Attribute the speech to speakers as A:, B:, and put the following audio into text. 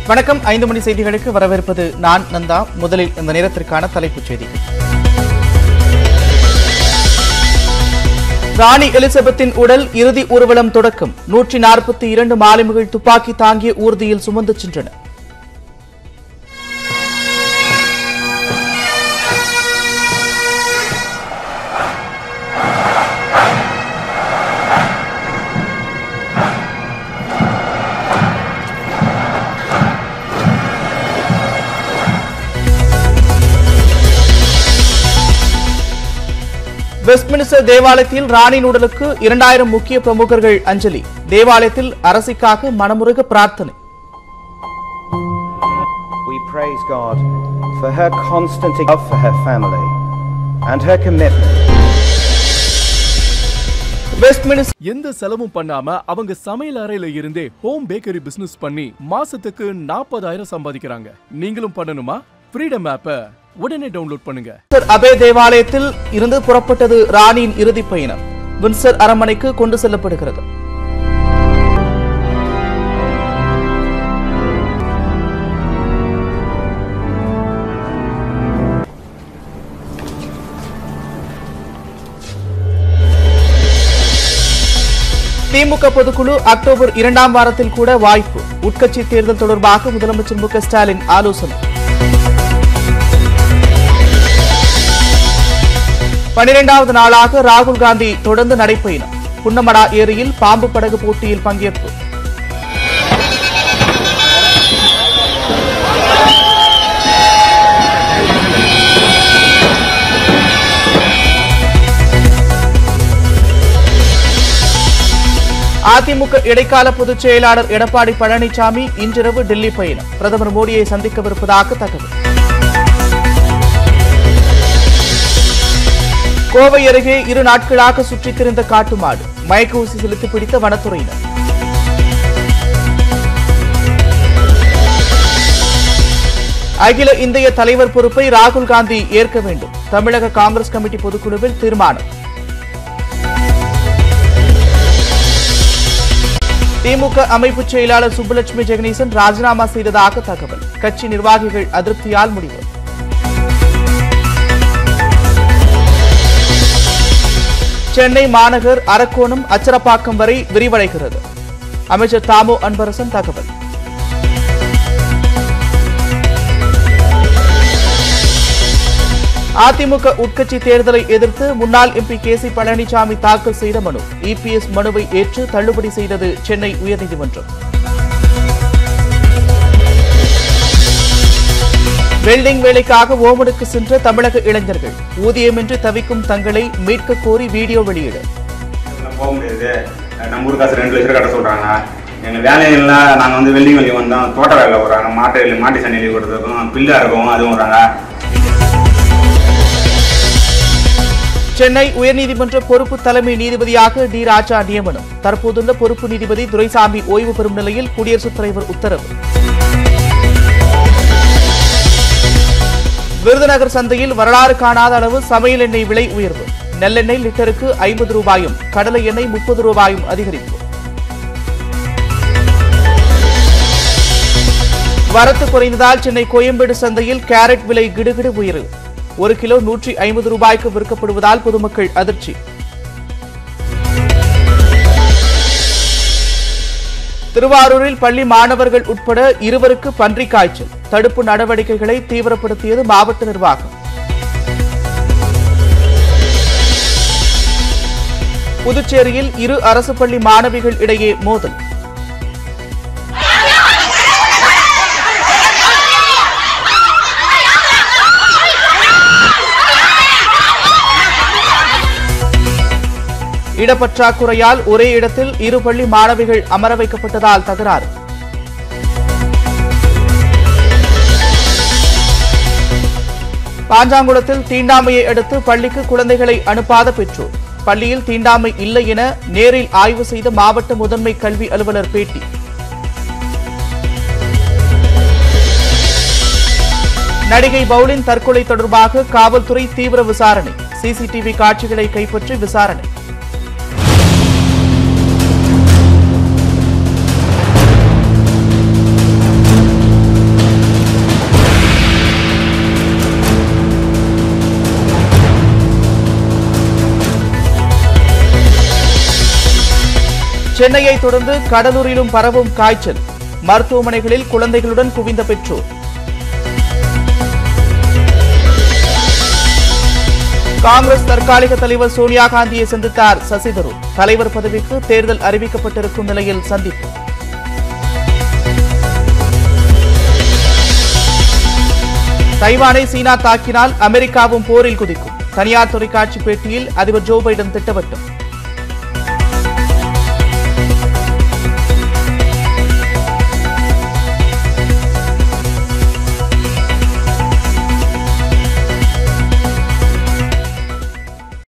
A: வணக்கம் ஐந்து மணி செய்திகளுக்கு வரவேற்பது நான் நந்தா முதலில் இந்த நேரத்திற்கான தலைப்புச் செய்திகள் ராணி எலிசபெத்தின் உடல் இறுதி ஊர்வலம் தொடக்கம் நூற்றி நாற்பத்தி இரண்டு மாலுமிகள் துப்பாக்கி தாங்கிய ஊர்தியில் சுமந்து சென்றனர் வெஸ்ட்மினிஸ்டர் தேவாலயத்தில் ராணியின் உடலுக்கு இரண்டாயிரம் முக்கிய பிரமுகர்கள் அஞ்சலி தேவாலயத்தில் அரசிக்காக மனமுருக பிரார்த்தனை
B: We praise God for her constant love for her family and her commitment
A: Westminster
C: எந்த செலவும் பண்ணாம அவங்க சமையல் அறையில இருந்தே ஹோம் பேக்கரி பிசினஸ் பண்ணி மாசத்துக்கு நாற்பதாயிரம் சம்பாதிக்கிறாங்க நீங்களும் பண்ணணுமா ஃப்ரீடம் ஆப்ப உடனே டவுன்லோட் பண்ணுங்க
A: அபே தேவாலயத்தில் இருந்து புறப்பட்டது ராணியின் இறுதி பயணம் வின்சர் அரண்மனைக்கு கொண்டு செல்லப்படுகிறது திமுக பொதுக்குழு அக்டோபர் இரண்டாம் வாரத்தில் கூட வாய்ப்பு உட்கட்சி தேர்தல் தொடர்பாக முதலமைச்சர் மு க ஸ்டாலின் ஆலோசனை பனிரெண்டாவது நாளாக ராகுல் காந்தி தொடர்ந்து நடைபயணம் புன்னமடா ஏரியில் பாம்பு படகு போட்டியில் பங்கேற்பு அதிமுக இடைக்கால பொதுச் செயலாளர் எடப்பாடி பழனிசாமி இன்றிரவு டெல்லி பயணம் பிரதமர் மோடியை சந்திக்கவிருப்பதாக தகவல் கோவை அருகே இரு நாட்களாக சுற்றித் திரிந்த காட்டுமாடு மயக்க ஊசி செலுத்தி பிடித்த வனத்துறையினர் அகில இந்திய தலைவர் பொறுப்பை ராகுல் காந்தி ஏற்க வேண்டும் தமிழக காங்கிரஸ் கமிட்டி பொதுக்குழுவில் தீர்மானம் திமுக அமைப்பு செயலாளர் சுப்புலட்சுமி ஜெகணீசன் ராஜினாமா செய்ததாக தகவல் கட்சி நிர்வாகிகள் அதிருப்தியால் முடிவு சென்னை மாநகர் அரக்கோணம் அச்சரப்பாக்கம் வரை விரிவடைகிறது அமைச்சர் தாமோ அன்பரசன் தகவல் அதிமுக உட்கட்சி தேர்தலை எதிர்த்து முன்னாள் எம்பி கே சி பழனிசாமி தாக்கல் செய்த மனு இபிஎஸ் மனுவை ஏற்று தள்ளுபடி செய்தது சென்னை உயர்நீதிமன்றம் வெல்டிங் வேலைக்காக ஓமனுக்கு சென்ற தமிழக இளைஞர்கள் ஊதியமின்றி தவிக்கும் தங்களை மீட்க கோரி வீடியோ வெளியீடு
D: எல்லாம் போக முடியாது நம்ம ஊர் காசு ரெண்டு லட்சம் ரூபா கட்ட சொல்கிறாங்க எங்கள் வேலையெல்லாம் நாங்கள் வந்து வெல்டிங் வேலைக்கு வந்தோம் தோட்ட வேலை வர்றாங்க மாட்டு வேலை மாட்டு சண்டையில் கொடுத்துருக்கோம் பில்லு அறுக்கவும் அதுவும் வர்றாங்க
A: சென்னை உயர்நீதிமன்ற பொறுப்பு தலைமை நீதிபதியாக டி ராஜா நியமனம் தற்போதுள்ள பொறுப்பு நீதிபதி துரைசாமி ஓய்வு பெறும் நிலையில் குடியரசுத் தலைவர் உத்தரவு விருதுநகர் சந்தையில் வரலாறு காணாத அளவு சமையல் எண்ணெய் விலை உயர்வு நெல்லெண்ணெய் லிட்டருக்கு ஐம்பது ரூபாயும் கடலை எண்ணெய் முப்பது ரூபாயும் அதிகரிப்பு வரத்து குறைந்ததால் சென்னை கோயம்பேடு சந்தையில் கேரட் விலை கிடுகிடு உயர்வு ஒரு கிலோ நூற்றி ஐம்பது ரூபாய்க்கு விற்கப்படுவதால் பொதுமக்கள் அதிர்ச்சி திருவாரூரில் பள்ளி மாணவர்கள் உட்பட இருவருக்கு பன்றிக் காய்ச்சல் தடுப்பு நடவடிக்கைகளை தீவிரப்படுத்தியது மாவட்ட நிர்வாகம் புதுச்சேரியில் இரு அரசு பள்ளி மாணவிகள் இடையே மோதல் இடப்பற்றாக்குறையால் ஒரே இடத்தில் இரு பள்ளி மாணவிகள் அமர வைக்கப்பட்டதால் தகராறு பாஞ்சாங்குளத்தில் தீண்டாமையை அடுத்து பள்ளிக்கு குழந்தைகளை அனுப்பாத பெற்றோர் பள்ளியில் தீண்டாமை இல்லை என நேரில் ஆய்வு செய்த மாவட்ட முதன்மை கல்வி அலுவலர் பேட்டி நடிகை பவுலின் தற்கொலை தொடர்பாக காவல்துறை தீவிர விசாரணை சிசிடிவி காட்சிகளை கைப்பற்றி விசாரணை சென்னையை தொடர்ந்து கடலூரிலும் பரவும் காய்ச்சல் மருத்துவமனைகளில் குழந்தைகளுடன் குவிந்த பெற்றோர் காங்கிரஸ் தற்காலிக தலைவர் சோனியா காந்தியை சந்தித்தார் சசி தரூர் தலைவர் பதவிக்கு தேர்தல் அறிவிக்கப்பட்டிருக்கும் நிலையில் சந்திப்பு தைவானை சீனா தாக்கினால் அமெரிக்காவும் போரில் குதிக்கும் தனியார் தொலைக்காட்சி பேட்டியில் அதிபர் ஜோ பைடன் திட்டவட்டம்